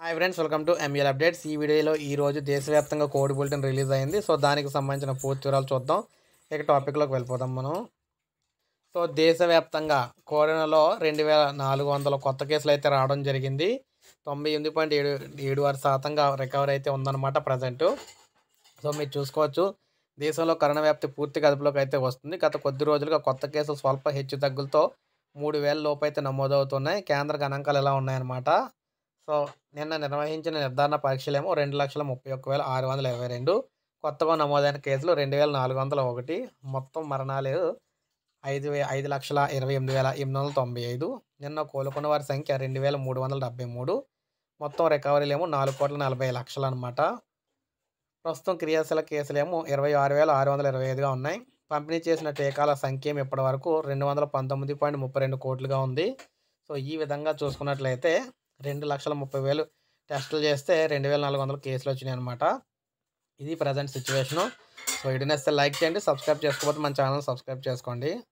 hi friends welcome to ML updates ఈ వీడియోలో ఈ రోజు దేశవ్యాప్తంగా కోవిడ్ బులెటిన్ రిలీజ్ అయింది సో దానికి సంబంధించిన పూర్తి వివరాలు చూద్దాం ఇక టాపిక్లోకి వెళ్ళిపోదాం మనం సో దేశవ్యాప్తంగా కరోనాలో రెండు వేల నాలుగు వందల కొత్త కేసులు అయితే రావడం జరిగింది తొంభై ఎనిమిది పాయింట్ ఏడు ఏడు ఆరు శాతంగా రికవరీ అయితే ఉందన్నమాట ప్రజెంట్ సో మీరు చూసుకోవచ్చు దేశంలో కరోనా వ్యాప్తి పూర్తిగా అదుపులోకి అయితే వస్తుంది గత కొద్ది రోజులుగా కొత్త కేసులు స్వల్ప హెచ్చు తగ్గులతో మూడు వేల లోపు అయితే నమోదవుతున్నాయి కేంద్ర గణాంకాలు ఎలా ఉన్నాయన్నమాట సో నిన్న నిర్వహించిన నిర్ధారణ పరీక్షలేమో రెండు లక్షల ముప్పై ఒక్క వేల ఆరు వందల ఇరవై రెండు కొత్తగా నమోదైన కేసులు రెండు వేల నాలుగు వందల ఒకటి మొత్తం మరణాలు ఐదు వే ఐదు లక్షల ఇరవై ఎనిమిది వేల ఎనిమిది వందల తొంభై ఐదు నిన్న కోలుకున్న వారి సంఖ్య రెండు వేల మూడు వందల డెబ్బై మూడు మొత్తం రికవరీలేమో నాలుగు కోట్ల నలభై లక్షలు అనమాట ప్రస్తుతం క్రియాశీల కేసులేమో ఇరవై ఆరు వేల ఆరు వందల ఇరవై ఐదుగా ఉన్నాయి పంపిణీ చేసిన టీకాల సంఖ్య ఏమో ఇప్పటి వరకు రెండు వందల పంతొమ్మిది పాయింట్ ముప్పై రెండు కోట్లుగా ఉంది సో ఈ విధంగా చూసుకున్నట్లయితే రెండు లక్షల ముప్పై వేలు టెస్టులు చేస్తే రెండు వేల నాలుగు వందల కేసులు వచ్చినాయి అనమాట ఇది ప్రజెంట్ సిచ్యువేషను సో ఇడినెస్ లైక్ చేయండి సబ్స్క్రైబ్ చేసుకోకపోతే మన ఛానల్ సబ్స్క్రైబ్ చేసుకోండి